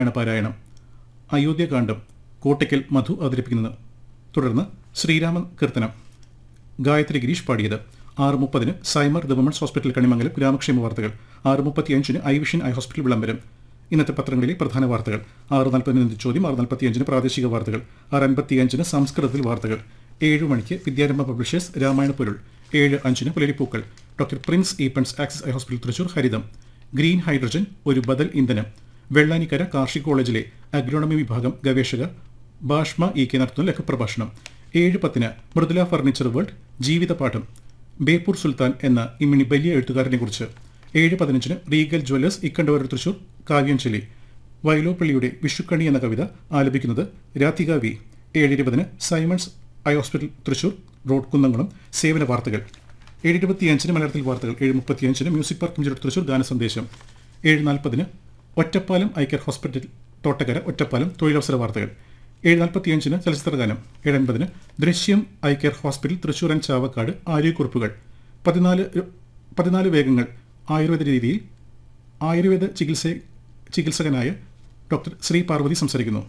പാരായണം അയോധ്യകാന്ഡം കോട്ടയ്ക്കൽ മധു അവതരിപ്പിക്കുന്നത് തുടർന്ന് ശ്രീരാമൻ കീർത്തനം ഗായത്രി ഗിരീഷ് പാടിയത് ആറ് മുപ്പതിന് സൈമർ ദ വുമൺസ് ഹോസ്പിറ്റൽ കണിമംഗലം ഗ്രാമക്ഷേമ വാർത്തകൾ ആറ് മുപ്പത്തിയഞ്ചിന് ഐ വിഷൻ ഐ ഹോസ്പിറ്റൽ വിളംബരം ഇന്നത്തെ പത്രങ്ങളിലെ പ്രധാന വാർത്തകൾ ആറ് നാൽപ്പതിന് ചോദ്യം ആറ് നാൽപ്പത്തിയഞ്ചിന് പ്രാദേശിക വാർത്തകൾ ആറ് അൻപത്തിയഞ്ചിന് സംസ്കൃതത്തിൽ വാർത്തകൾ ഏഴ് മണിക്ക് വിദ്യാരംഭ പബ്ലിഷേഴ്സ് രാമായണ പൊരുൾ ഏഴ് അഞ്ചിന് പുലരിപ്പൂക്കൾ doctor prince Eappen's axis eye hospital Thrissur ഹരിതം ഗ്രീൻ ഹൈഡ്രജൻ ഒരു ബദൽ ഇന്ധനം വെള്ളാനിക്കര കാർഷിക കോളേജിലെ അഗ്രോണമി വിഭാഗം ഗവേഷക ഭാഷ്മ ഇ കെ നടത്തുന്ന ലഘുപ്രഭാഷണം ഏഴ് പത്തിന് മൃദുല ഫർണിച്ചർ വേൾഡ് ജീവിതപാഠം ബേപ്പൂർ സുൽത്താൻ എന്ന ഇമ്മിണി വലിയ എഴുത്തുകാരനെ കുറിച്ച് ഏഴ് പതിനഞ്ചിന് റീഗൽ ജ്വല്ലേഴ്സ് ഇക്കണ്ടവർ തൃശൂർ കാവ്യഞ്ജലി വയലോപ്പള്ളിയുടെ വിഷുക്കണി എന്ന കവിത ആലപിക്കുന്നത് രാധിക വി ഏഴ് ഇരുപതിന് Simon's eye hospital Thrissur road Kunnamkulam സേവന വാർത്തകൾ ഏഴ് ഇരുപത്തിയഞ്ചിന് മലയാളത്തിൽ വാർത്തകൾ ഏഴ് മുപ്പത്തിയഞ്ചിന് മ്യൂസിക് പാർക്ക് മിഞ്ചിലോട്ട് തൃശൂർ ഗാന സന്ദേശം ഏഴ് നാൽപ്പതിന് ഒറ്റപ്പാലം ഐക്യർ ഹോസ്പിറ്റൽ തോട്ടക്കര ഒറ്റപ്പാലം തൊഴിലവസര വാർത്തകൾ ഏഴ് നാൽപ്പത്തിയഞ്ചിന് ചലച്ചിത്ര ഗാനം ഏഴ് അൻപതിന് Drishyam eye care hospital Thrissur and Chavakkad ആരോഗ്യക്കുറിപ്പുകൾ പതിനാല് പതിനാല് വേഗങ്ങൾ ആയുർവേദ രീതിയിൽ ആയുർവേദ ചികിത്സ ചികിത്സകനായ ഡോക്ടർ ശ്രീ പാർവതി സംസാരിക്കുന്നു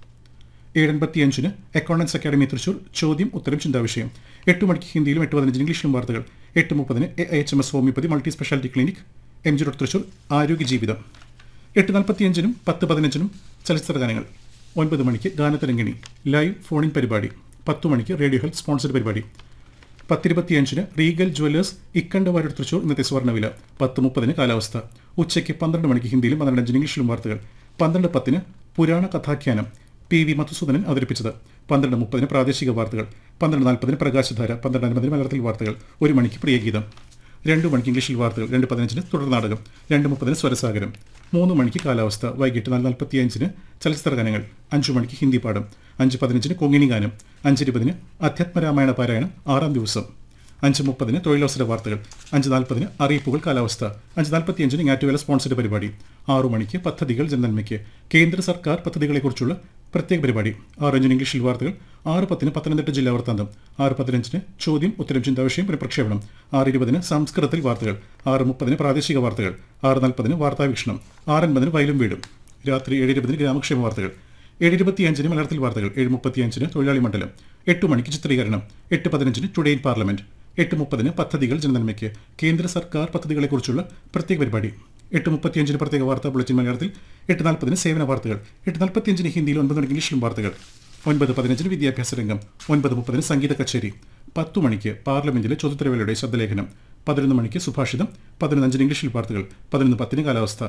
ഏഴൻപത്തിയഞ്ചിന് അക്കൗണ്ടൻസ് അക്കാദമി തൃശൂർ ചോദ്യം ഉത്തരം ചിന്താവിഷയം എട്ട് മണിക്ക് ഹിന്ദിയിലും എട്ട് പതിനഞ്ചിന് ഇംഗ്ലീഷിലും വാർത്തകൾ എട്ട് മുപ്പതിന് A H M S homoeopathy multi speciality clinic M G road Thrissur ആരോഗ്യ ജീവിതം എട്ട് നാൽപ്പത്തിയഞ്ചിനും പത്ത് പതിനഞ്ചിനും ചലച്ചിത്ര ഗാനങ്ങൾ ഒൻപത് മണിക്ക് ഗാനതരംഗിണി ലൈവ് ഫോണിൻ പരിപാടി പത്ത് മണിക്ക് റേഡിയോ ഹെൽത്ത് സ്പോൺസർഡ് പരിപാടി പത്തിരുപത്തിയഞ്ചിന് റീഗൽ ജ്വല്ലേഴ്സ് ഇക്കണ്ടവാരുടെ തൃശൂർ ഇന്നത്തെ സ്വർണ്ണവില പത്ത് മുപ്പതിന് കാലാവസ്ഥ ഉച്ചയ്ക്ക് പന്ത്രണ്ട് മണിക്ക് ഹിന്ദിയിലും പന്ത്രണ്ട് അഞ്ചിന് ഇംഗ്ലീഷിലും വാർത്തകൾ പന്ത്രണ്ട് പത്തിന് പുരാണ കഥാഖ്യാനം പി വി മധുസൂദനൻ അവതരിപ്പിച്ചത് പന്ത്രണ്ട് മുപ്പതിന് പ്രാദേശിക വാർത്തകൾ പന്ത്രണ്ട് നാൽപ്പതിന് പ്രകാശധാര പന്ത്രണ്ട് അൻപതിന് മലയാളത്തിൽ വാർത്തകൾ ഒരു മണിക്ക് പ്രിയഗീതം രണ്ട് മണിക്ക് ഇംഗ്ലീഷിൽ വാർത്തകൾ രണ്ട് പതിനഞ്ചിന് തുടർ നാടകം രണ്ട് മുപ്പതിന് സ്വരസാഗരം മൂന്ന് മണിക്ക് കാലാവസ്ഥ വൈകിട്ട് നാല് നാൽപ്പത്തിയഞ്ചിന് ചലച്ചിത്ര ഗാനങ്ങൾ അഞ്ചു മണിക്ക് ഹിന്ദി പാഠം അഞ്ച് പതിനഞ്ചിന് കൊങ്ങിനി ഗാനം അഞ്ചിരുപതിന് അധ്യാത്മരാമായണ പാരായണം ആറാം ദിവസം അഞ്ച് മുപ്പതിന് തൊഴിലവസര വാർത്തകൾ അഞ്ച് നാൽപ്പതിന് അറിയിപ്പുകൾ കാലാവസ്ഥ അഞ്ച് നാൽപ്പത്തിയഞ്ചിന് ഞാറ്റുവേല സ്പോൺസർഡ് പരിപാടി ആറു മണിക്ക് പദ്ധതികൾ ജനനന്മയ്ക്ക് കേന്ദ്ര സർക്കാർ പദ്ധതികളെക്കുറിച്ചുള്ള പ്രത്യേക പരിപാടി ആറ് അഞ്ചിന് ഇംഗ്ലീഷിൽ വാർത്തകൾ ആറ് പത്തിന് പത്തനംതിട്ട ജില്ലാ വൃത്താന്തം ആറ് പതിനഞ്ചിന് ചോദ്യം ഉത്തരം ചിന്താവിഷയം പുനഃപ്രക്ഷേപണം ആറ് ഇരുപതിന് സംസ്കൃതത്തിൽ വാർത്തകൾ ആറ് മുപ്പതിന് പ്രാദേശിക വാർത്തകൾ ആറ് നാൽപ്പതിന് വാർത്താവീക്ഷണം ആറ് അൻപതിന് വയലും വീടും രാത്രി ഏഴ് ഇരുപതിന് ഗ്രാമക്ഷേമ വാർത്തകൾ ഏഴ് ഇരുപത്തിയഞ്ചിന് മലയാളത്തിൽ വാർത്തകൾ ഏഴ് മുപ്പത്തിയഞ്ചിന് തൊഴിലാളി മണ്ഡലം എട്ട് മണിക്ക് ചിത്രീകരണം എട്ട് പതിനഞ്ചിന് ടുഡേ ഇൻ പാർലമെന്റ് എട്ട് മുപ്പതിന് പദ്ധതികൾ ജനനന്മയ്ക്ക് കേന്ദ്ര സർക്കാർ പദ്ധതികളെക്കുറിച്ചുള്ള പ്രത്യേക പരിപാടി എട്ട് മുപ്പത്തിയഞ്ചിന് പ്രത്യേക വാർത്താ ബുള്ളറ്റിൻ മലയാളത്തിൽ എട്ട് നാൽപ്പതിന് സേവന വാർത്തകൾ എട്ട് നാൽപ്പത്തിയഞ്ചിന് ഹിന്ദിയിൽ ഒൻപത് മണിക്ക് ഇംഗ്ലീഷിലും വാർത്തകൾ ഒൻപത് പതിനഞ്ചിന് വിദ്യാഭ്യാസ രംഗം ഒൻപത് മുപ്പതിന് സംഗീത കച്ചേരി പത്തു മണിക്ക് പാർലമെന്റിലെ ചോദ്യോത്തരവേളയുടെ ശബ്ദലേഖനം പതിനൊന്ന് മണിക്ക് സുഭാഷിതം പതിനൊന്നഞ്ചിന് ഇംഗ്ലീഷിൽ വാർത്തകൾ പതിനൊന്ന് പത്തിന് കാലാവസ്ഥ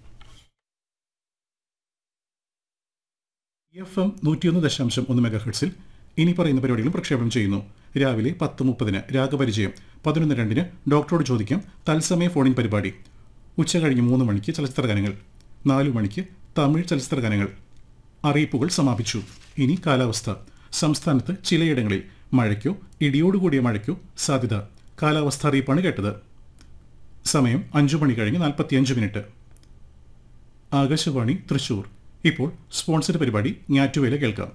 എഫ് എം നൂറ്റിയൊന്ന് ദശാംശം ഒന്ന് മെഗാ ഹെർട്സിൽ ഇനി പറയുന്ന പരിപാടികളും പ്രക്ഷേപണം ചെയ്യുന്നു രാവിലെ പത്ത് മുപ്പതിന് രാഗപരിചയം പതിനൊന്ന് രണ്ടിന് ഡോക്ടറോട് ചോദിക്കാം തത്സമയ ഫോണിൻ പരിപാടി ഉച്ച കഴിഞ്ഞ് മൂന്ന് മണിക്ക് ചലച്ചിത്ര ഗാനങ്ങൾ നാലു മണിക്ക് തമിഴ് ചലച്ചിത്ര ഗാനങ്ങൾ അറിയിപ്പുകൾ സമാപിച്ചു ഇനി കാലാവസ്ഥ സംസ്ഥാനത്ത് ചിലയിടങ്ങളിൽ മഴയ്ക്കോ ഇടിയോടുകൂടിയ മഴയ്ക്കോ സാധ്യത കാലാവസ്ഥ അറിയിപ്പാണ് കേട്ടത് സമയം അഞ്ചു മണി കഴിഞ്ഞ് നാൽപ്പത്തിയഞ്ച് മിനിറ്റ് ആകാശവാണി തൃശൂർ ഇപ്പോൾ സ്പോൺസർ പരിപാടി ഞാറ്റുവേല കേൾക്കാം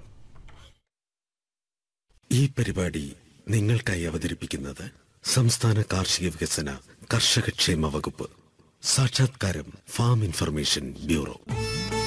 ഈ പരിപാടി നിങ്ങൾക്കായി അവതരിപ്പിക്കുന്നത് സംസ്ഥാന കാർഷിക വികസന കർഷകക്ഷേമ വകുപ്പ് സാക്ഷാത്കാരം ഫാം ഇൻഫർമേഷൻ ബ്യൂറോ